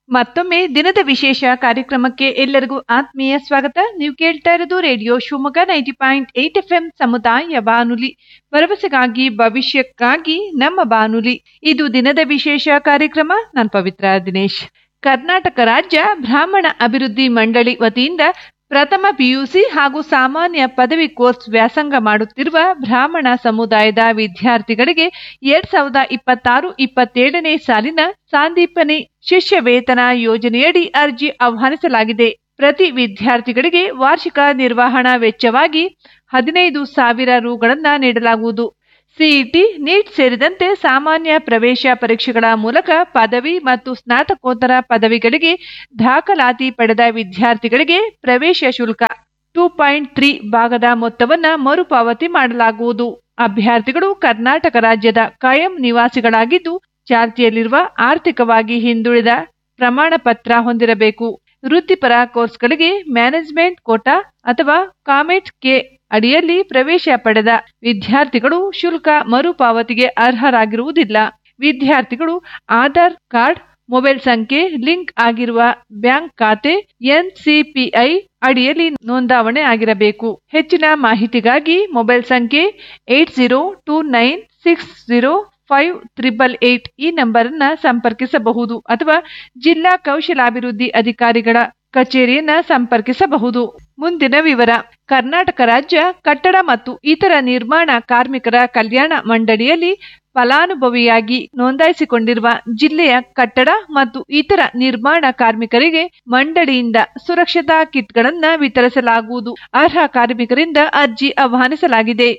ಮತ್ತೊಮ್ಮೆ ದಿನದ ವಿಶೇಷ ಕಾರ್ಯಕ್ರಮಕ್ಕೆ ಎಲ್ಲರಿಗೂ ಆತ್ಮೀಯ ಸ್ವಾಗತ ನೀವು ಕೇಳ್ತಾ ಇರೋದು radio Shivamogga ninety point eight F M ಸಮುದಾಯ ಬಾನುಲಿ ಭರವಸೆಗಾಗಿ ಭವಿಷ್ಯಕ್ಕಾಗಿ ನಮ್ಮ ಬಾನುಲಿ ಇದು ದಿನದ ವಿಶೇಷ ಕಾರ್ಯಕ್ರಮ ನಾನು ಪವಿತ್ರ ದಿನೇಶ್ ಕರ್ನಾಟಕ ರಾಜ್ಯ ಬ್ರಾಹ್ಮಣ ಅಭಿವೃದ್ಧಿ ಮಂಡಳಿ ವತಿಯಿಂದ ಪ್ರಥಮ ಪಿಯುಸಿ ಹಾಗೂ ಸಾಮಾನ್ಯ ಪದವಿ ಕೋರ್ಸ್ ವ್ಯಾಸಂಗ ಮಾಡುತ್ತಿರುವ ಬ್ರಾಹ್ಮಣ ಸಮುದಾಯದ ವಿದ್ಯಾರ್ಥಿಗಳಿಗೆ ಎರಡ್ ಸಾವಿರದ ಇಪ್ಪತ್ತಾರು ಇಪ್ಪತ್ತೇಳನೇ ಸಾಲಿನ ಸಾಂದೀಪನಿ ಶಿಷ್ಯ ವೇತನ ಯೋಜನೆಯಡಿ ಅರ್ಜಿ ಆಹ್ವಾನಿಸಲಾಗಿದೆ ಪ್ರತಿ ವಿದ್ಯಾರ್ಥಿಗಳಿಗೆ ವಾರ್ಷಿಕ ನಿರ್ವಹಣಾ ವೆಚ್ಚವಾಗಿ ಹದಿನೈದು ಸಾವಿರ ರುಗಳನ್ನ ನೀಡಲಾಗುವುದು ಸಿಇಟಿ ನೀಟ್ ಸೇರಿದಂತೆ ಸಾಮಾನ್ಯ ಪ್ರವೇಶ ಪರೀಕ್ಷೆಗಳ ಮೂಲಕ ಪದವಿ ಮತ್ತು ಸ್ನಾತಕೋತ್ತರ ಪದವಿಗಳಿಗೆ ದಾಖಲಾತಿ ಪಡೆದ ವಿದ್ಯಾರ್ಥಿಗಳಿಗೆ ಪ್ರವೇಶ ಶುಲ್ಕ ಟೂ ಪಾಯಿಂಟ್ ತ್ರೀ ಭಾಗದ ಮೊತ್ತವನ್ನ ಮರುಪಾವತಿ ಮಾಡಲಾಗುವುದು ಅಭ್ಯರ್ಥಿಗಳು ಕರ್ನಾಟಕ ರಾಜ್ಯದ ಕಾಯಂ ನಿವಾಸಿಗಳಾಗಿದ್ದು ಚಾಲ್ತಿಯಲ್ಲಿರುವ ಆರ್ಥಿಕವಾಗಿ ಹಿಂದುಳಿದ ಪ್ರಮಾಣ ಪತ್ರ ಹೊಂದಿರಬೇಕು ವೃತ್ತಿಪರ ಕೋರ್ಸ್ಗಳಿಗೆ ಮ್ಯಾನೇಜ್ಮೆಂಟ್ ಕೋಟಾ ಅಥವಾ ಕಾಮೆಟ್ ಕೆ ಅಡಿಯಲ್ಲಿ ಪ್ರವೇಶ ಪಡೆದ ವಿದ್ಯಾರ್ಥಿಗಳು ಶುಲ್ಕ ಮರುಪಾವತಿಗೆ ಅರ್ಹರಾಗಿರುವುದಿಲ್ಲ ವಿದ್ಯಾರ್ಥಿಗಳು ಆಧಾರ್ ಕಾರ್ಡ್ ಮೊಬೈಲ್ ಸಂಖ್ಯೆ ಲಿಂಕ್ ಆಗಿರುವ ಬ್ಯಾಂಕ್ ಖಾತೆ ಎನ್ಸಿಪಿಐ ಅಡಿಯಲ್ಲಿ ನೋಂದಾವಣೆ ಆಗಿರಬೇಕು ಹೆಚ್ಚಿನ ಮಾಹಿತಿಗಾಗಿ ಮೊಬೈಲ್ ಸಂಖ್ಯೆ eight zero two nine six zero five triple eight ಈ ನಂಬರ್ ಅನ್ನ ಸಂಪರ್ಕಿಸಬಹುದು ಅಥವಾ ಜಿಲ್ಲಾ ಕೌಶಲಾಭಿವೃದ್ಧಿ ಅಧಿಕಾರಿಗಳ ಕಚೇರಿಯನ್ನ ಸಂಪರ್ಕಿಸಬಹುದು ಮುಂದಿನ ವಿವರ ಕರ್ನಾಟಕ ರಾಜ್ಯ ಕಟ್ಟಡ ಮತ್ತು ಇತರ ನಿರ್ಮಾಣ ಕಾರ್ಮಿಕರ ಕಲ್ಯಾಣ ಮಂಡಳಿಯಲ್ಲಿ ಫಲಾನುಭವಿಯಾಗಿ ನೋಂದಾಯಿಸಿಕೊಂಡಿರುವ ಜಿಲ್ಲೆಯ ಕಟ್ಟಡ ಮತ್ತು ಇತರ ನಿರ್ಮಾಣ ಕಾರ್ಮಿಕರಿಗೆ ಮಂಡಳಿಯಿಂದ ಸುರಕ್ಷತಾ ಕಿಟ್ಗಳನ್ನ ವಿತರಿಸಲಾಗುವುದು ಅರ್ಹ ಕಾರ್ಮಿಕರಿಂದ ಅರ್ಜಿ ಆಹ್ವಾನಿಸಲಾಗಿದೆ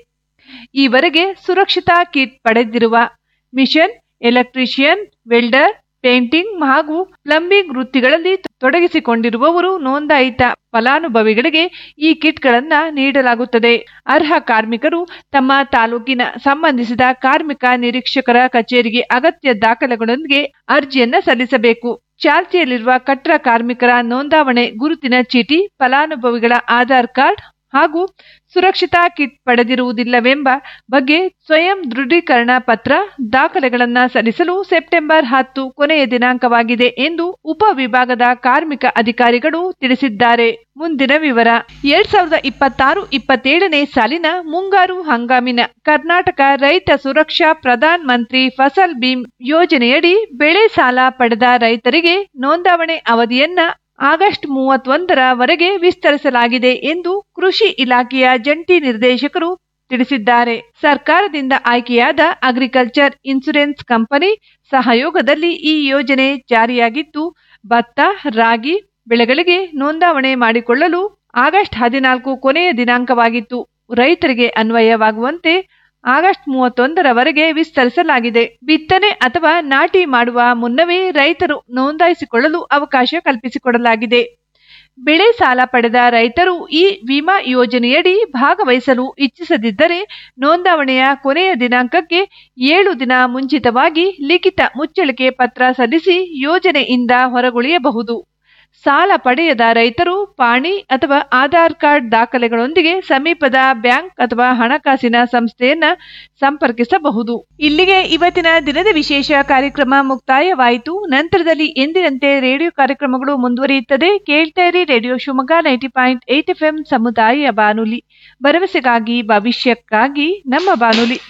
ಈವರೆಗೆ ಸುರಕ್ಷತಾ ಕಿಟ್ ಪಡೆದಿರುವ ಮಿಷನ್ ಎಲೆಕ್ಟ್ರಿಷಿಯನ್ ವೆಲ್ಡರ್ ಪೇಂಟಿಂಗ್ ಹಾಗೂ ಪ್ಲಂಬಿಂಗ್ ವೃತ್ತಿಗಳಲ್ಲಿ ತೊಡಗಿಸಿಕೊಂಡಿರುವವರು ನೋಂದಾಯಿತ ಫಲಾನುಭವಿಗಳಿಗೆ ಈ ಕಿಟ್ಗಳನ್ನ ನೀಡಲಾಗುತ್ತದೆ ಅರ್ಹ ಕಾರ್ಮಿಕರು ತಮ್ಮ ತಾಲೂಕಿನ ಸಂಬಂಧಿಸಿದ ಕಾರ್ಮಿಕ ನಿರೀಕ್ಷಕರ ಕಚೇರಿಗೆ ಅಗತ್ಯ ದಾಖಲೆಗಳೊಂದಿಗೆ ಅರ್ಜಿಯನ್ನ ಸಲ್ಲಿಸಬೇಕು ಚಾಲ್ತಿಯಲ್ಲಿರುವ ಕಟ್ಟಡ ಕಾರ್ಮಿಕರ ನೋಂದಾವಣೆ ಗುರುತಿನ ಚೀಟಿ ಫಲಾನುಭವಿಗಳ ಆಧಾರ್ ಕಾರ್ಡ್ ಹಾಗೂ ಸುರಕ್ಷತಾ ಕಿಟ್ ಪಡೆದಿರುವುದಿಲ್ಲವೆಂಬ ಬಗ್ಗೆ ಸ್ವಯಂ ದೃಢೀಕರಣ ಪತ್ರ ದಾಖಲೆಗಳನ್ನ ಸಲ್ಲಿಸಲು ಸೆಪ್ಟೆಂಬರ್ ಹತ್ತು ಕೊನೆಯ ದಿನಾಂಕವಾಗಿದೆ ಎಂದು ಉಪವಿಭಾಗದ ಕಾರ್ಮಿಕ ಅಧಿಕಾರಿಗಳು ತಿಳಿಸಿದ್ದಾರೆ ಮುಂದಿನ ವಿವರ ಎರಡ್ ಸಾವಿರದ ಇಪ್ಪತ್ತಾರು ಇಪ್ಪತ್ತೇಳನೇ ಸಾಲಿನ ಮುಂಗಾರು ಹಂಗಾಮಿನ ಕರ್ನಾಟಕ ರೈತ ಸುರಕ್ಷಾ ಪ್ರಧಾನ್ ಮಂತ್ರಿ ಫಸಲ್ ಬಿಮ್ ಯೋಜನೆಯಡಿ ಬೆಳೆ ಸಾಲ ಪಡೆದ ರೈತರಿಗೆ ನೋಂದಾವಣೆ ಅವಧಿಯನ್ನ ಆಗಸ್ಟ್ ಮೂವತ್ತೊಂದರವರೆಗೆ ವಿಸ್ತರಿಸಲಾಗಿದೆ ಎಂದು ಕೃಷಿ ಇಲಾಖೆಯ ಜಂಟಿ ನಿರ್ದೇಶಕರು ತಿಳಿಸಿದ್ದಾರೆ ಸರ್ಕಾರದಿಂದ ಆಯ್ಕೆಯಾದ ಅಗ್ರಿಕಲ್ಚರ್ ಇನ್ಸೂರೆನ್ಸ್ ಕಂಪನಿ ಸಹಯೋಗದಲ್ಲಿ ಈ ಯೋಜನೆ ಜಾರಿಯಾಗಿದ್ದು ಭತ್ತ ರಾಗಿ ಬೆಳೆಗಳಿಗೆ ನೋಂದಾವಣೆ ಮಾಡಿಕೊಳ್ಳಲು ಆಗಸ್ಟ್ ಹದಿನಾಲ್ಕು ಕೊನೆಯ ದಿನಾಂಕವಾಗಿತ್ತು ರೈತರಿಗೆ ಅನ್ವಯವಾಗುವಂತೆ ಆಗಸ್ಟ್ ಮೂವತ್ತೊಂದರವರೆಗೆ ವಿಸ್ತರಿಸಲಾಗಿದೆ ಬಿತ್ತನೆ ಅಥವಾ ನಾಟಿ ಮಾಡುವ ಮುನ್ನವೇ ರೈತರು ನೋಂದಾಯಿಸಿಕೊಳ್ಳಲು ಅವಕಾಶ ಕಲ್ಪಿಸಿಕೊಡಲಾಗಿದೆ ಬೆಳೆ ಸಾಲ ಪಡೆದ ರೈತರು ಈ ವಿಮಾ ಯೋಜನೆಯಡಿ ಭಾಗವಹಿಸಲು ಇಚ್ಛಿಸದಿದ್ದರೆ ನೋಂದಾವಣೆಯ ಕೊನೆಯ ದಿನಾಂಕಕ್ಕೆ ಏಳು ದಿನ ಮುಂಚಿತವಾಗಿ ಲಿಖಿತ ಮುಚ್ಚಳಿಕೆ ಪತ್ರ ಸಲ್ಲಿಸಿ ಯೋಜನೆಯಿಂದ ಹೊರಗುಳಿಯಬಹುದು ಸಾಲ ಪಡೆಯದ ರೈತರು ಪಾಣಿ ಅಥವಾ ಆಧಾರ್ ಕಾರ್ಡ್ ದಾಖಲೆಗಳೊಂದಿಗೆ ಸಮೀಪದ ಬ್ಯಾಂಕ್ ಅಥವಾ ಹಣಕಾಸಿನ ಸಂಸ್ಥೆಯನ್ನ ಸಂಪರ್ಕಿಸಬಹುದು ಇಲ್ಲಿಗೆ ಇವತ್ತಿನ ದಿನದ ವಿಶೇಷ ಕಾರ್ಯಕ್ರಮ ಮುಕ್ತಾಯವಾಯಿತು ನಂತರದಲ್ಲಿ ಎಂದಿನಂತೆ ರೇಡಿಯೋ ಕಾರ್ಯಕ್ರಮಗಳು ಮುಂದುವರಿಯುತ್ತದೆ ಕೇಳ್ತಾ ಇರಿ radio Shivamogga ninety point eight F M ಸಮುದಾಯ ಬಾನುಲಿ ಭರವಸೆಗಾಗಿ ಭವಿಷ್ಯಕ್ಕಾಗಿ ನಮ್ಮ ಬಾನುಲಿ